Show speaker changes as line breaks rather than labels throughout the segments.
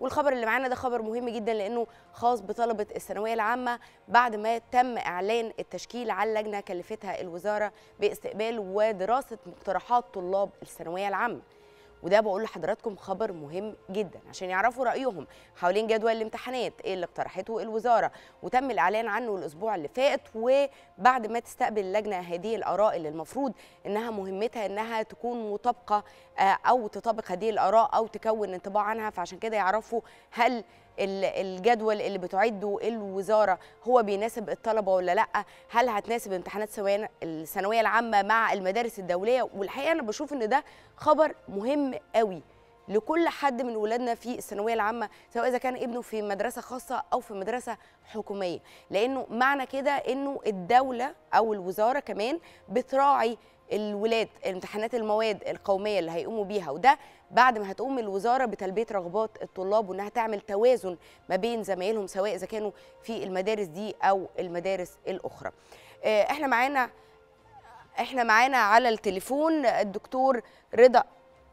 والخبر اللي معانا ده خبر مهم جدا لانه خاص بطلبه الثانويه العامه بعد ما تم اعلان التشكيل على لجنه كلفتها الوزاره باستقبال ودراسه مقترحات طلاب الثانويه العامه وده بقول لحضراتكم خبر مهم جدا عشان يعرفوا رايهم حوالين جدول الامتحانات ايه اللي اقترحته الوزاره وتم الاعلان عنه الاسبوع اللي فات وبعد ما تستقبل اللجنه هذه الاراء اللي المفروض انها مهمتها انها تكون مطابقه او تطابق هذه الاراء او تكون انطباع عنها فعشان كده يعرفوا هل الجدول اللي بتعده الوزاره هو بيناسب الطلبه ولا لا هل هتناسب امتحانات الثانويه العامه مع المدارس الدوليه والحقيقه انا بشوف ان ده خبر مهم قوي لكل حد من ولادنا في الثانويه العامه سواء اذا كان ابنه في مدرسه خاصه او في مدرسه حكوميه لانه معنى كده انه الدوله او الوزاره كمان بتراعي الولاد امتحانات المواد القوميه اللي هيقوموا بيها وده بعد ما هتقوم الوزاره بتلبيه رغبات الطلاب وانها تعمل توازن ما بين زمايلهم سواء اذا كانوا في المدارس دي او المدارس الاخرى. احنا معانا احنا معانا على التليفون الدكتور رضا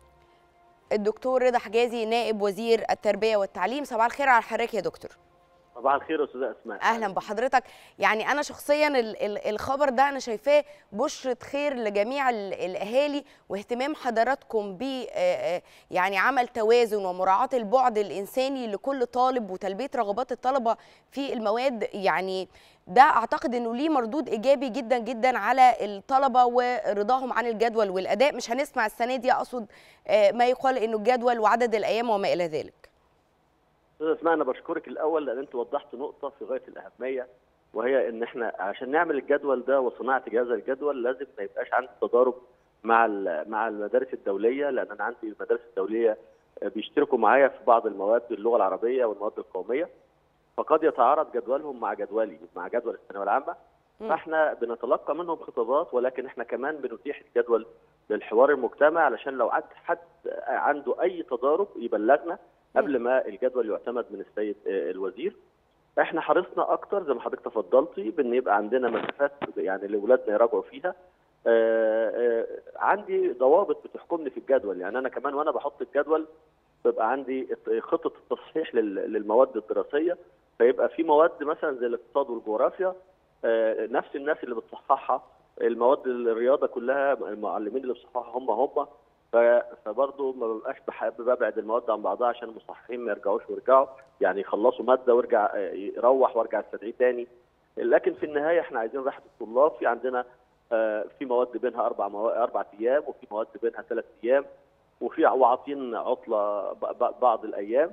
الدكتور رضا حجازي نائب وزير التربيه والتعليم صباح الخير على حضرتك يا دكتور.
صباح الخير استاذه اسماء
اهلا بحضرتك يعني انا شخصيا الخبر ده انا شايفاه بشره خير لجميع الاهالي واهتمام حضراتكم ب يعني عمل توازن ومراعاه البعد الانساني لكل طالب وتلبيه رغبات الطلبه في المواد يعني ده اعتقد انه ليه مردود ايجابي جدا جدا على الطلبه ورضاهم عن الجدول والاداء مش هنسمع السنه دي اقصد ما يقال انه الجدول وعدد الايام وما الى ذلك
استاذ اسماء انا بشكرك الاول لان انت وضحت نقطه في غايه الاهميه وهي ان احنا عشان نعمل الجدول ده وصناعه هذا الجدول لازم ما يبقاش عندي تضارب مع مع المدارس الدوليه لان انا عندي المدارس الدوليه بيشتركوا معايا في بعض المواد اللغه العربيه والمواد القوميه فقد يتعارض جدولهم مع جدولي مع جدول الثانويه العامه فاحنا بنتلقى منهم خطابات ولكن احنا كمان بنتيح الجدول للحوار المجتمع علشان لو حد عنده اي تضارب يبلغنا قبل ما الجدول يعتمد من السيد الوزير احنا حرصنا اكتر زي ما حضرتك تفضلتي بان يبقى عندنا مسافات يعني لاولادنا يراجعوا فيها آآ آآ عندي ضوابط بتحكمني في الجدول يعني انا كمان وانا بحط الجدول بيبقى عندي خطه التصحيح للمواد الدراسيه فيبقى في مواد مثلا زي الاقتصاد والجغرافيا نفس الناس اللي بتصححها المواد الرياضه كلها المعلمين اللي بيصححها هم هم فبرضه ما ببقاش بحب ببعد المواد عن بعضها عشان المصححين ما يرجعوش ويرجعوا يعني يخلصوا ماده ويرجع يروح وارجع استدعيه تاني لكن في النهايه احنا عايزين راحه الطلاب في عندنا في مواد بينها اربع مو... اربع ايام وفي مواد بينها ثلاث ايام وفي وعاطين عطله بعض الايام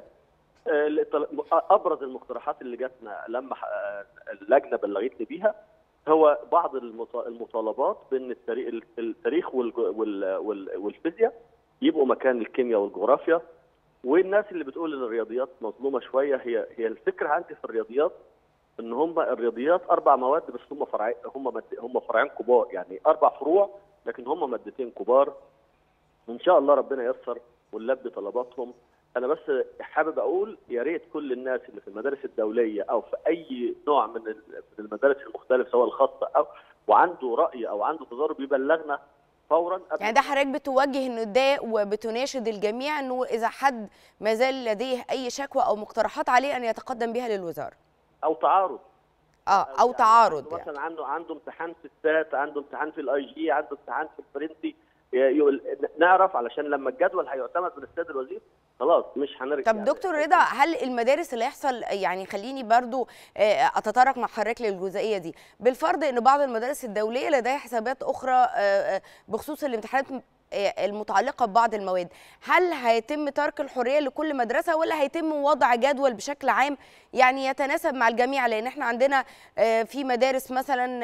ابرز المقترحات اللي جاتنا لما اللجنه بلغتني بيها هو بعض المطالبات بان التاريخ والفيزياء يبقوا مكان الكيمياء والجغرافيا والناس اللي بتقول ان الرياضيات مظلومه شويه هي هي الفكره عندي في الرياضيات ان هم الرياضيات اربع مواد بس هم فرعين هم مد... هم فرعين كبار يعني اربع فروع لكن هم مادتين كبار ان شاء الله ربنا ييسر ونلبي طلباتهم انا بس حابب اقول يا ريت كل الناس اللي في المدارس الدوليه او في اي نوع من المدارس المختلفه سواء الخاصه او وعنده راي او عنده تضارب يبلغنا فورا
يعني ده حضرتك بتوجه النداء وبتناشد الجميع انه اذا حد ما زال لديه اي شكوى او مقترحات عليه ان يتقدم بها للوزاره
او تعارض
اه او
يعني
تعارض
عنده مثلا عنده عنده امتحان في السات عنده امتحان في الاي جي عنده امتحان في الفرنسي يقول نعرف علشان لما الجدول هيعتمد من السيد الوزير خلاص مش هنرجع
طب دكتور رضا هل المدارس اللي يحصل يعني خليني برضو اتطرق مع حضرتك للجزئيه دي بالفرض ان بعض المدارس الدوليه لديها حسابات اخرى بخصوص الامتحانات المتعلقه ببعض المواد هل هيتم ترك الحريه لكل مدرسه ولا هيتم وضع جدول بشكل عام يعني يتناسب مع الجميع لان احنا عندنا في مدارس مثلا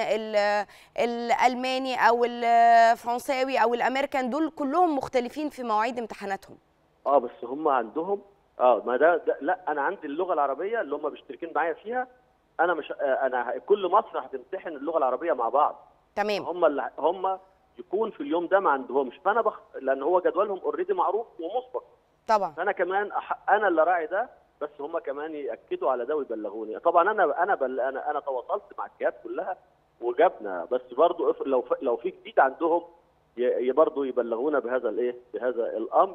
الالماني او الفرنساوي او الامريكان دول كلهم مختلفين في مواعيد امتحاناتهم
اه بس هم عندهم اه ما ده, ده لا انا عندي اللغه العربيه اللي هم مشتركين معايا فيها انا مش آه انا كل مصر هتمتحن اللغه العربيه مع بعض
تمام
هم اللي هم يكون في اليوم ده ما عندهمش فانا بخ... لان هو جدولهم اوريدي معروف ومسبق
طبعا
فانا كمان أح... انا اللي راعي ده بس هم كمان ياكدوا على ده ويبلغوني طبعا انا انا بل... انا انا تواصلت مع الجهات كلها وجبنا بس برضو لو ف... لو في جديد عندهم ي... برضو يبلغونا بهذا الايه بهذا الامر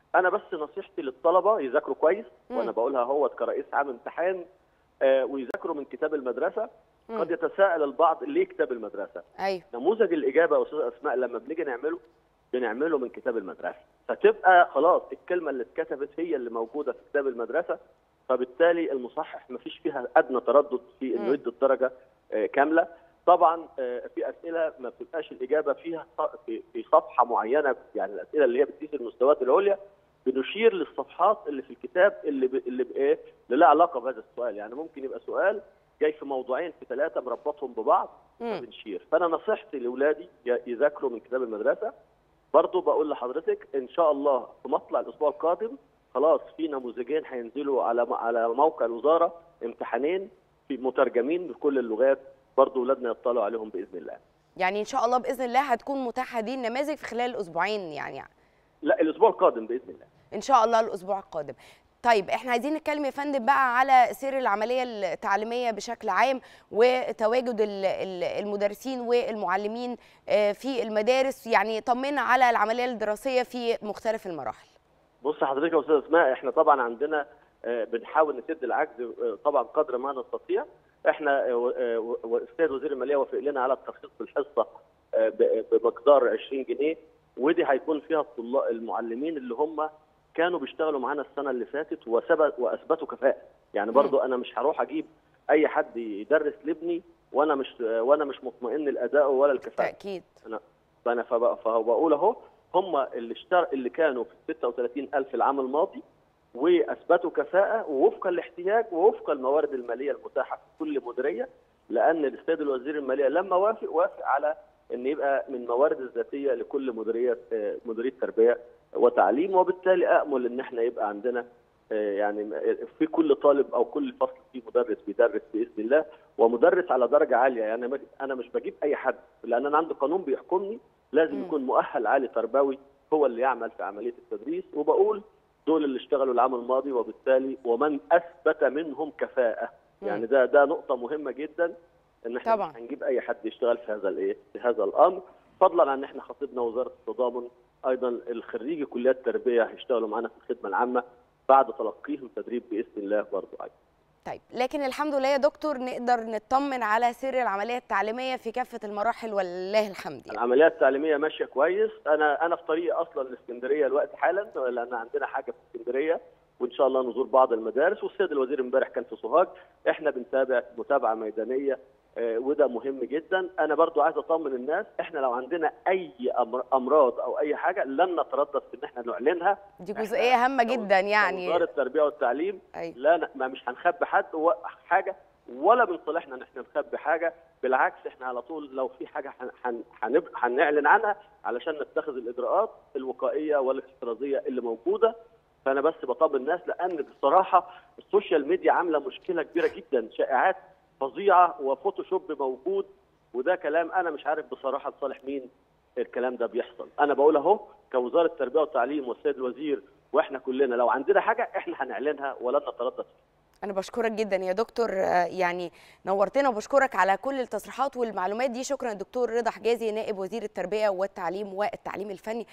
انا بس نصيحتي للطلبه يذاكروا كويس
مم.
وانا بقولها هو كرئيس عام امتحان آه، ويذاكروا من كتاب المدرسه
مم.
قد يتساءل البعض ليه كتاب المدرسه
ايوه
نموذج الاجابه يا استاذه اسماء لما بنيجي نعمله بنعمله من كتاب المدرسه فتبقى خلاص الكلمه اللي اتكتبت هي اللي موجوده في كتاب المدرسه فبالتالي المصحح ما فيش فيها ادنى تردد في
مم.
انه يدي الدرجه آه، كامله طبعا آه، في اسئله ما بتبقاش الاجابه فيها ص- في في صفحه معينه يعني الاسئله اللي هي بتقيس المستويات العليا بنشير للصفحات اللي في الكتاب اللي ب... اللي بايه اللي لها علاقه بهذا السؤال يعني ممكن يبقى سؤال جاي في موضوعين في ثلاثه مربطهم ببعض
مم.
بنشير فانا نصيحتي لاولادي ي- يذاكروا من كتاب المدرسه برضو بقول لحضرتك ان شاء الله في مطلع الاسبوع القادم خلاص في نموذجين هينزلوا على م- على موقع الوزاره امتحانين في مترجمين بكل اللغات برضو اولادنا يطلعوا عليهم باذن الله
يعني ان شاء الله باذن الله هتكون متاحه هذه النماذج في خلال الاسبوعين يعني
لا الاسبوع القادم باذن الله
ان شاء الله الاسبوع القادم طيب احنا عايزين نتكلم يا فندم بقى على سير العمليه التعليميه بشكل عام وتواجد ال- ال- المدرسين والمعلمين آه، في المدارس يعني طمنا على العمليه الدراسيه في مختلف المراحل
بص حضرتك يا استاذ اسماء احنا طبعا عندنا آه، بنحاول نسد العجز آه، طبعا قدر ما نستطيع احنا آه، آه، والسيد وزير الماليه وافق لنا على الترخيص بالحصه آه، ب- بمقدار 20 جنيه ودي هيكون فيها الطلاب المعلمين اللي هم كانوا بيشتغلوا معانا السنه اللي فاتت وثبت واثبتوا كفاءه يعني برضو انا مش هروح اجيب اي حد يدرس لابني وانا مش وانا مش مطمئن الاداء ولا الكفاءه
تاكيد
فانا فب- فبقول اهو هم اللي اشتر اللي كانوا في 36000 العام الماضي واثبتوا كفاءه ووفقا لاحتياج ووفقا الموارد الماليه المتاحه في كل مديريه لان السيد الوزير الماليه لما وافق وافق على ان يبقى من موارد الذاتيه لكل مديريه آه، مديريه تربيه وتعليم وبالتالي امل ان احنا يبقى عندنا آه، يعني في كل طالب او كل فصل فيه مدرس بيدرس باذن الله ومدرس على درجه عاليه يعني ما- انا مش بجيب اي حد لان انا عندي قانون بيحكمني لازم
مم.
يكون مؤهل عالي تربوي هو اللي يعمل في عمليه التدريس وبقول دول اللي اشتغلوا العام الماضي وبالتالي ومن اثبت منهم كفاءه
مم.
يعني ده ده نقطه مهمه جدا ان احنا
طبعاً.
مش هنجيب اي حد يشتغل في هذا الايه في هذا الامر فضلا عن ان احنا خطيبنا وزاره التضامن ايضا الخريجي كليات التربيه هيشتغلوا معانا في الخدمه العامه بعد تلقيهم تدريب باذن الله برضه ايضا
طيب لكن الحمد لله يا دكتور نقدر نطمن على سير العمليه التعليميه في كافه المراحل ولله الحمد يعني.
العمليات التعليميه ماشيه كويس انا انا في طريقي اصلا لاسكندريه الوقت حالا لان عندنا حاجه في اسكندريه وان شاء الله نزور بعض المدارس والسيد الوزير امبارح كان في سوهاج احنا بنتابع متابعه ميدانيه آه، وده مهم جدا انا برضو عايز اطمن الناس احنا لو عندنا اي أمر امراض او اي حاجه لن نتردد في ان احنا نعلنها
دي
إحنا
جزئيه هامه جدا يعني
وزاره التربيه والتعليم
أيوة.
لا ن- ما مش هنخبي حد و- حاجه ولا من صالحنا ان احنا نخبي حاجه بالعكس احنا على طول لو في حاجه هن- هن- هنب- هنعلن عنها علشان نتخذ الاجراءات الوقائيه والاحترازيه اللي موجوده فانا بس بطمن الناس لان بصراحه السوشيال ميديا عامله مشكله كبيره جدا شائعات فظيعه وفوتوشوب موجود وده كلام انا مش عارف بصراحه لصالح مين الكلام ده بيحصل انا بقول اهو كوزاره التربيه والتعليم والسيد الوزير واحنا كلنا لو عندنا حاجه احنا هنعلنها ولن نتردد فيها
انا بشكرك جدا يا دكتور آه، يعني نورتنا وبشكرك على كل التصريحات والمعلومات دي شكرا دكتور رضا حجازي نائب وزير التربيه والتعليم والتعليم الفني